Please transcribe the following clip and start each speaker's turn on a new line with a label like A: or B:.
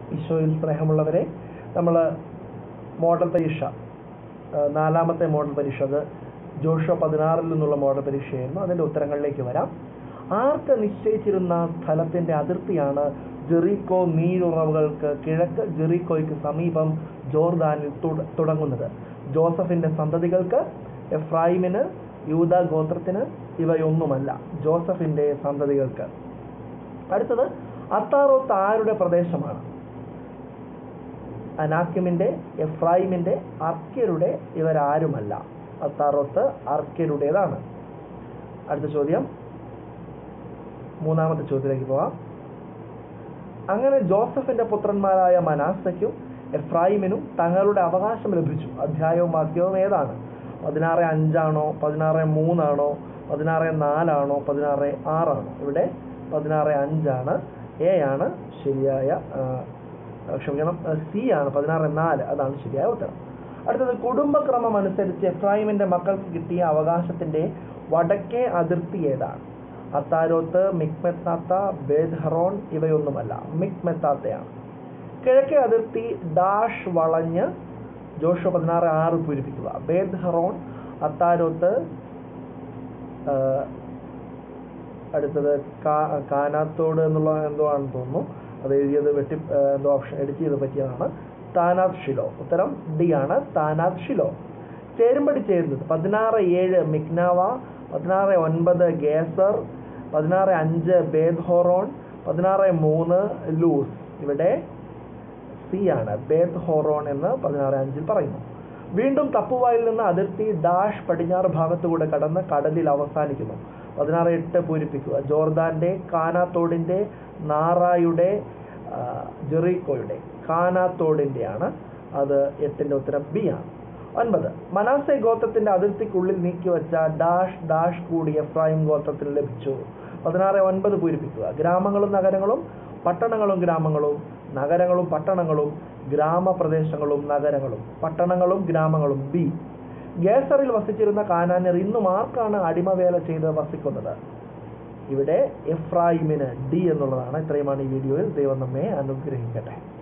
A: ഈശോയിൽ സ്നേഹമുള്ളവരെ നമ്മൾ മോഡൽ പരീക്ഷ ആ, നാലാമത്തെ മോഡൽ പരീക്ഷ അത് ജോഷോ പതിനാറിൽ നിന്നുള്ള മോഡൽ പരീക്ഷയായിരുന്നു അതിൻ്റെ ഉത്തരങ്ങളിലേക്ക് വരാം ആർക്ക് നിശ്ചയിച്ചിരുന്ന സ്ഥലത്തിൻ്റെ അതിർത്തിയാണ് ജെറീക്കോ നീരുറവുകൾക്ക് കിഴക്ക് ജെറീക്കോയ്ക്ക് സമീപം ജോർദാനിൽ തുട- തുടങ്ങുന്നത് ജോസഫിന്റെ സന്തതികൾക്ക് എഫ്രായിമിന് യൂത ഗോത്രത്തിന് ഇവയൊന്നുമല്ല ജോസഫിന്റെ സന്തതികൾക്ക് അടുത്തത് അത്താറോത്ത് ആരുടെ പ്രദേശമാണ് അനാക്കിമിന്റെ എഫ്രായിമിന്റെ അർക്യരുടെ ഇവരാരുമല്ല അത്താറോത്ത് അർക്യരുടേതാണ് അടുത്ത ചോദ്യം മൂന്നാമത്തെ ചോദ്യത്തിലേക്ക് പോവാം അങ്ങനെ ജോസഫിന്റെ പുത്രന്മാരായ മനാസയ്ക്കും എഫ്രായിമിനും തങ്ങളുടെ അവകാശം ലഭിച്ചു അധ്യായവും വാക്യവും ഏതാണ് പതിനാറ് അഞ്ചാണോ പതിനാറ് മൂന്നാണോ പതിനാറ് നാലാണോ പതിനാറ് ആറാണോ ഇവിടെ പതിനാറ് അഞ്ചാണ് എ ആണ് ശരിയായ ആ, ക്ഷമിക്കണം സി ആണ് പതിനാറ് നാല് അതാണ് ശരിയായ ഉത്തരം അടുത്തത് കുടുംബക്രമം അനുസരിച്ച് എഫ്രായിമിന്റെ മക്കൾക്ക് കിട്ടിയ അവകാശത്തിന്റെ വടക്കേ അതിർത്തി ഏതാണ് അത്താരോത്ത് മിക്മെത്താത്ത ബേദ്ഹറോൺ ഇവയൊന്നുമല്ല മിക്മെത്താത്തയാണ് കിഴക്കേ അതിർത്തി ഡാഷ് വളഞ്ഞ് ജോഷോ പതിനാറ് ആറ് പൂരിപ്പിക്കുക ബേദ്ഹറോൺ അത്താരോത്ത് ആ, അടുത്തത് കാ- കാനാത്തോട് എന്നുള്ള എന്തോ ആണെന്ന് തോന്നുന്നു അത് എഴുതിയത് വെട്ടി ആ, എന്തോ ഓപ്ഷൻ എഡിറ്റ് ചെയ്ത് പറ്റിയതാണ് താനാത് ഷിലോ ഉത്തരം ഡി ആണ് താനാത് ഷിലോ ചേരുംപടി ചേരുന്നത് പതിനാറ് ഏഴ് മിഗ്നാവ പതിനാറ് ഒൻപത് ഗേസർ പതിനാറ് അഞ്ച് ബേദ്ഹോറോൺ പതിനാറ് മൂന്ന് ലൂസ് ഇവിടെ സി ആണ് ബേത്ത് ഹോറോൺ എന്ന് പതിനാറ് അഞ്ചിൽ പറയുന്നു വീണ്ടും തപ്പുവായിൽ നിന്ന് അതിർത്തി ഡാഷ് പടിഞ്ഞാറ് ഭാഗത്തുകൂടെ കടന്ന് കടലിൽ അവസാനിക്കുന്നു പതിനാറ് എട്ട് പൂരിപ്പിക്കുക ജോർദാന്റെ കാനാത്തോടിന്റെ നാറായുടെ ആ, ജെറീക്കോയുടെ കാനാത്തോടിന്റെയാണ് അത് എട്ടിന്റെ ഉത്തരം ബി ആണ് ഒൻപത് മനാസെ ഗോത്രത്തിന്റെ അതിർത്തിക്കുള്ളിൽ നീക്കിവെച്ച ഡാഷ് ഡാഷ് കൂടി എഫ്രായിം ഗോത്രത്തിന് ലഭിച്ചു പതിനാറ് ഒൻപത് പൂരിപ്പിക്കുക ഗ്രാമങ്ങളും നഗരങ്ങളും പട്ടണങ്ങളും ഗ്രാമങ്ങളും നഗരങ്ങളും പട്ടണങ്ങളും ഗ്രാമപ്രദേശങ്ങളും നഗരങ്ങളും പട്ടണങ്ങളും ഗ്രാമങ്ങളും ബി ഗേസറിൽ വസിച്ചിരുന്ന കാനാന്യർ ഇന്നും ആർക്കാണ് അടിമവേല ചെയ്ത് വസിക്കുന്നത് ഇവിടെ എഫ്രായിമിന് ഡി എന്നുള്ളതാണ് ഇത്രയുമാണ് ഈ വീഡിയോയിൽ ദൈവം നമ്മെ അനുഗ്രഹിക്കട്ടെ